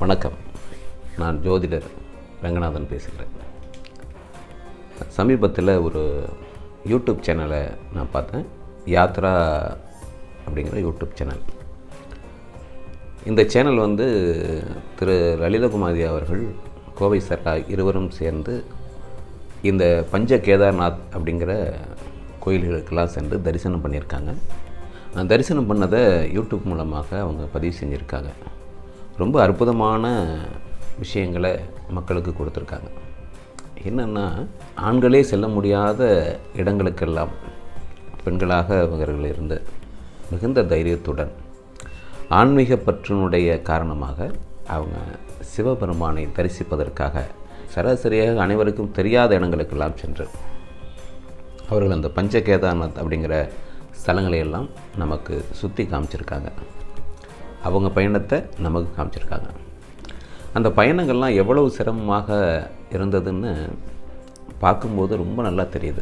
வணக்கம் நான் ஜோதிடர் ரங்கநாதன் பேசுகிறேன் சமீபத்தில் ஒரு யூடியூப் சேனலை நான் பார்த்தேன் யாத்ரா அப்படிங்கிற யூடியூப் சேனல் இந்த சேனல் வந்து திரு லலிதகுமாரி அவர்கள் கோவை சர்லா இருவரும் சேர்ந்து இந்த பஞ்ச கேதார்நாத் அப்படிங்கிற கோயில்களுக்கெல்லாம் சென்று தரிசனம் பண்ணியிருக்காங்க அந்த தரிசனம் பண்ணதை யூடியூப் மூலமாக அவங்க பதிவு செஞ்சுருக்காங்க ரொம்ப அற்புதமான விஷயங்களை மக்களுக்கு கொடுத்துருக்காங்க என்னென்னா ஆண்களே செல்ல முடியாத இடங்களுக்கெல்லாம் பெண்களாக அவர்கள் இருந்து மிகுந்த தைரியத்துடன் ஆன்மீக பற்றினுடைய காரணமாக அவங்க சிவபெருமானை தரிசிப்பதற்காக சராசரியாக அனைவருக்கும் தெரியாத இடங்களுக்கெல்லாம் சென்று அவர்கள் அந்த பஞ்ச கேதார்நாத் அப்படிங்கிற ஸ்தலங்களை எல்லாம் நமக்கு சுற்றி காமிச்சிருக்காங்க அவங்க பயணத்தை நமக்கு காமிச்சிருக்காங்க அந்த பயணங்கள்லாம் எவ்வளவு சிரமமாக இருந்ததுன்னு பார்க்கும்போது ரொம்ப நல்லா தெரியுது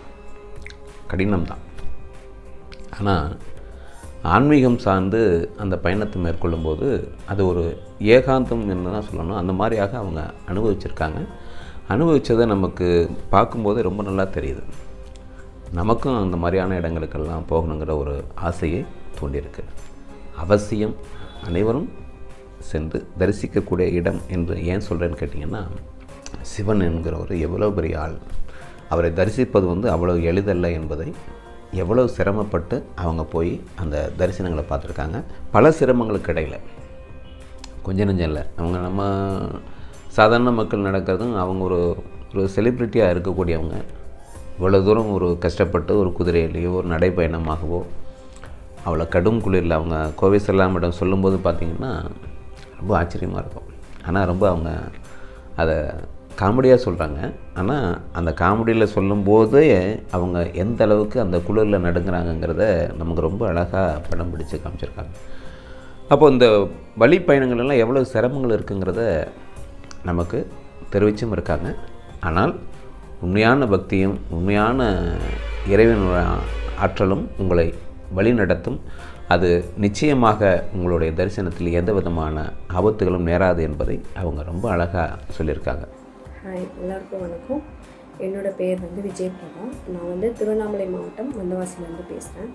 கடினம்தான் ஆனால் ஆன்மீகம் சார்ந்து அந்த பயணத்தை மேற்கொள்ளும்போது அது ஒரு ஏகாந்தம் என்று தான் சொல்லணும் அந்த மாதிரியாக அவங்க அனுபவிச்சிருக்காங்க அனுபவித்ததை நமக்கு பார்க்கும்போது ரொம்ப நல்லா தெரியுது நமக்கும் அந்த மாதிரியான இடங்களுக்கெல்லாம் போகணுங்கிற ஒரு ஆசையை தூண்டியிருக்கு அவசியம் அனைவரும் சென்று தரிசிக்கக்கூடிய இடம் என்று ஏன் சொல்கிறேன்னு கேட்டிங்கன்னா சிவன் என்கிறவர் எவ்வளோ பெரிய ஆள் அவரை தரிசிப்பது வந்து அவ்வளோ எளிதல்ல என்பதை எவ்வளோ சிரமப்பட்டு அவங்க போய் அந்த தரிசனங்களை பார்த்துருக்காங்க பல சிரமங்களுக்கு இடையில் கொஞ்சம் நெஞ்சம் இல்லை அவங்க நம்ம சாதாரண மக்கள் நடக்கிறதும் அவங்க ஒரு ஒரு செலிப்ரிட்டியாக இருக்கக்கூடியவங்க இவ்வளோ தூரம் ஒரு கஷ்டப்பட்டு ஒரு குதிரையிலேயோ ஒரு நடைப்பயணமாகவோ அவ்வளோ கடும் குளிரில் அவங்க கோவை செல்லாமிடம் சொல்லும்போது பார்த்திங்கன்னா ரொம்ப ஆச்சரியமாக இருக்கும் ஆனால் ரொம்ப அவங்க அதை காமெடியாக சொல்கிறாங்க ஆனால் அந்த காமெடியில் சொல்லும்போதே அவங்க எந்த அளவுக்கு அந்த குளிரில் நடுங்கிறாங்கங்கிறத நமக்கு ரொம்ப அழகாக படம் பிடிச்சு காமிச்சிருக்காங்க அப்போ இந்த வழி பயணங்கள் எல்லாம் எவ்வளோ சிரமங்கள் இருக்குங்கிறத நமக்கு தெரிவிச்சும் இருக்காங்க ஆனால் உண்மையான பக்தியும் உண்மையான இறைவனுடைய ஆற்றலும் உங்களை வழி நடத்தும் அது நிச்சயமாக உங்களுடைய தரிசனத்தில் எந்த விதமான ஆபத்துகளும் நேராது என்பதை அவங்க ரொம்ப அழகாக சொல்லியிருக்காங்க ஹாய் எல்லாருக்கும் வணக்கம் என்னோட பேர் வந்து விஜய் பிரபா நான் வந்து திருவண்ணாமலை மாவட்டம் வந்தவாசிலேருந்து பேசுகிறேன்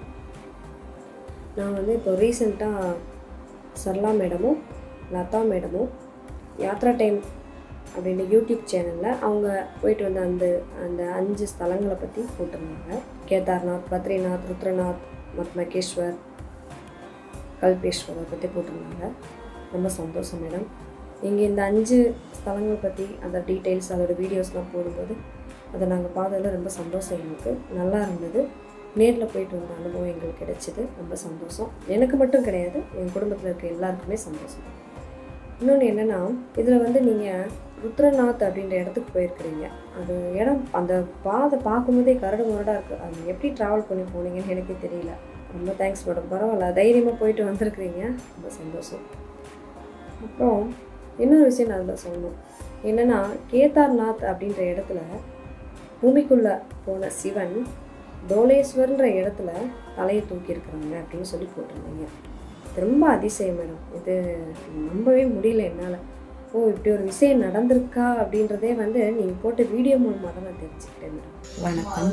நான் வந்து இப்போ ரீசெண்டாக சர்லா மேடமும் லதா மேடமும் யாத்ரா டைம் அப்படின்ற யூடியூப் சேனலில் அவங்க போயிட்டு வந்த அந்த அந்த அஞ்சு ஸ்தலங்களை பற்றி போட்டிருந்தாங்க கேதார்நாத் பத்ரிநாத் ருத்ரநாத் மத்மகேஸ்வர் கல்பேஸ்வரை பற்றி போட்டிருந்தாங்க ரொம்ப சந்தோஷம் மேடம் இங்கே இந்த அஞ்சு ஸ்தலங்கள் பற்றி அந்த டீட்டெயில்ஸ் அதோட வீடியோஸ்லாம் போடும்போது அதை நாங்கள் பார்த்ததில் ரொம்ப சந்தோஷம் எங்களுக்கு நல்லா இருந்தது நேரில் போயிட்டு வந்த அனுபவம் எங்களுக்கு கிடைச்சிது ரொம்ப சந்தோஷம் எனக்கு மட்டும் கிடையாது என் குடும்பத்தில் இருக்க எல்லாருக்குமே சந்தோஷம் இன்னொன்று என்னென்னா இதில் வந்து நீங்கள் ருத்ரநாத் அப்படின்ற இடத்துக்கு போயிருக்கிறீங்க அது இடம் அந்த பாதை பார்க்கும்போதே கரடு முரடாக இருக்குது அது எப்படி ட்ராவல் பண்ணி போனீங்கன்னு எனக்கே தெரியல ரொம்ப தேங்க்ஸ் மேடம் பரவாயில்ல தைரியமாக போயிட்டு வந்திருக்கிறீங்க ரொம்ப சந்தோஷம் அப்புறம் இன்னொரு விஷயம் நான் அதில் சொல்லணும் என்னென்னா கேதார்நாத் அப்படின்ற இடத்துல பூமிக்குள்ளே போன சிவன் தோலேஸ்வர்ன்ற இடத்துல தலையை தூக்கியிருக்கிறாங்க அப்படின்னு சொல்லி போட்டிருந்தீங்க இது ரொம்ப அதிசயம் மேடம் இது நம்பவே முடியல என்னால் ஓ இப்படி ஒரு விஷயம் நடந்திருக்கா அப்படின்றதே வந்து நீங்கள் போட்ட வீடியோ மூலமாக தான் நான் தெரிஞ்சுக்கிட்டேன் மேடம் வணக்கம்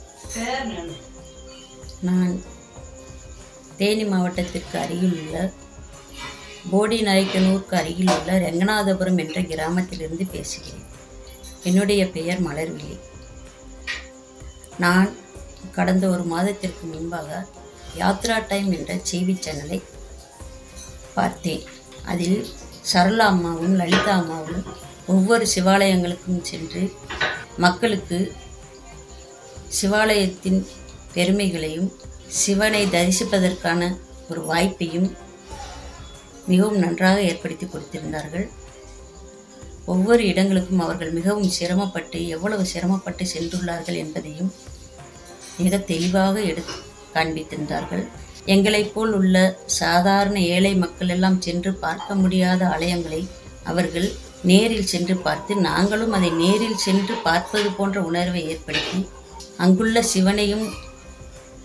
நான் தேனி மாவட்டத்திற்கு அருகில் உள்ள போடி நாயக்கனூருக்கு அருகில் உள்ள ரெங்கநாதபுரம் என்ற கிராமத்திலிருந்து பேசுகிறேன் என்னுடைய பெயர் மலர்விழி நான் கடந்த ஒரு மாதத்திற்கு முன்பாக யாத்ரா டைம் என்ற செய்தி சேனலை பார்த்தேன் அதில் சரளா அம்மாவும் லலிதா அம்மாவும் ஒவ்வொரு சிவாலயங்களுக்கும் சென்று மக்களுக்கு சிவாலயத்தின் பெருமைகளையும் சிவனை தரிசிப்பதற்கான ஒரு வாய்ப்பையும் மிகவும் நன்றாக ஏற்படுத்தி கொடுத்திருந்தார்கள் ஒவ்வொரு இடங்களுக்கும் அவர்கள் மிகவும் சிரமப்பட்டு எவ்வளவு சிரமப்பட்டு சென்றுள்ளார்கள் என்பதையும் மிக தெளிவாக எடுத்து காண்பித்திருந்தார்கள் எங்களைப் போல் உள்ள சாதாரண ஏழை மக்கள் எல்லாம் சென்று பார்க்க முடியாத ஆலயங்களை அவர்கள் நேரில் சென்று பார்த்து நாங்களும் அதை நேரில் சென்று பார்ப்பது போன்ற உணர்வை ஏற்படுத்தி அங்குள்ள சிவனையும்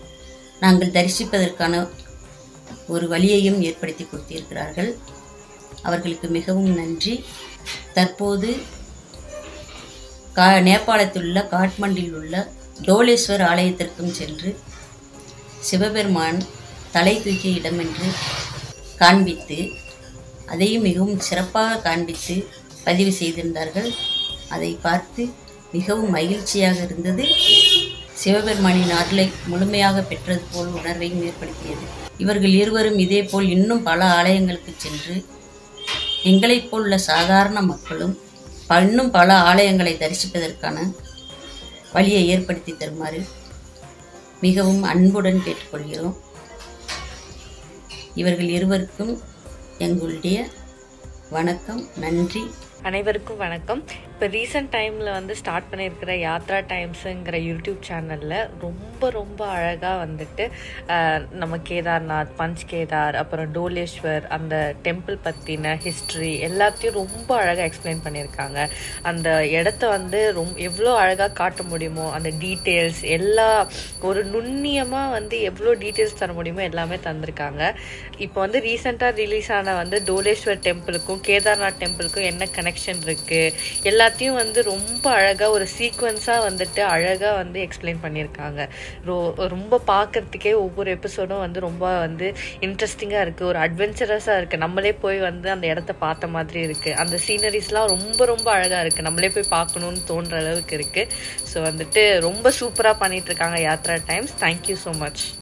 நாங்கள் தரிசிப்பதற்கான ஒரு வழியையும் ஏற்படுத்தி கொடுத்திருக்கிறார்கள் அவர்களுக்கு மிகவும் நன்றி தற்போது கா நேபாளத்தில் உள்ள காட்மண்டில் உள்ள டோலேஸ்வர் ஆலயத்திற்கும் சென்று சிவபெருமான் தலை தூக்கிய இடமென்று காண்பித்து அதையும் மிகவும் சிறப்பாக காண்பித்து பதிவு செய்திருந்தார்கள் அதை பார்த்து மிகவும் மகிழ்ச்சியாக இருந்தது சிவபெருமானின் அருளை முழுமையாக பெற்றது போல் உணர்வையும் ஏற்படுத்தியது இவர்கள் இருவரும் இதேபோல் இன்னும் பல ஆலயங்களுக்கு சென்று எங்களைப் போல் சாதாரண மக்களும் ப- இன்னும் பல ஆலயங்களை தரிசிப்பதற்கான வழியை ஏற்படுத்தி தருமாறு மிகவும் அன்புடன் கேட்டுக்கொள்கிறோம் இவர்கள் இருவருக்கும் எங்களுடைய வணக்கம் நன்றி அனைவருக்கும் வணக்கம் இப்போ ரீசெண்ட் டைமில் வந்து ஸ்டார்ட் பண்ணியிருக்கிற யாத்ரா டைம்ஸுங்கிற யூடியூப் சேனலில் ரொம்ப ரொம்ப அழகாக வந்துட்டு ஆஹ், நம்ம கேதார்நாத் பஞ்ச் கேதார் அப்புறம் டோலேஸ்வர் அந்த டெம்பிள் பற்றின ஹிஸ்ட்ரி எல்லாத்தையும் ரொம்ப அழகாக எக்ஸ்பிளைன் பண்ணியிருக்காங்க அந்த இடத்த வந்து ரொம்ப எவ்வளோ அழகாக காட்ட முடியுமோ அந்த டீட்டெயில்ஸ் எல்லா ஒரு நுண்ணியமாக வந்து எவ்வளோ டீட்டெயில்ஸ் தர முடியுமோ எல்லாமே தந்திருக்காங்க இப்போ வந்து ரீசெண்டாக ரிலீஸ் ஆன வந்து டோலேஸ்வர் டெம்பிளுக்கும் கேதார்நாத் டெம்பிளுக்கும் என்ன கனெக்ஷன் இருக்குது எல்லாத்தையும் வந்து ரொம்ப அழகாக ஒரு சீக்வன்ஸாக வந்துட்டு அழகாக வந்து எக்ஸ்பிளைன் பண்ணியிருக்காங்க ரொ ரொம்ப பார்க்கறதுக்கே ஒவ்வொரு எபிசோடும் வந்து ரொம்ப வந்து இன்ட்ரெஸ்டிங்காக இருக்குது ஒரு அட்வென்ச்சரஸாக இருக்குது நம்மளே போய் வந்து அந்த இடத்த பார்த்த மாதிரி இருக்குது அந்த சீனரிஸ்லாம் ரொம்ப ரொம்ப அழகாக இருக்குது நம்மளே போய் பார்க்கணுன்னு தோன்ற அளவுக்கு இருக்குது ஸோ வந்துட்டு ரொம்ப சூப்பராக பண்ணிட்டு இருக்காங்க Yatra Times thank you so much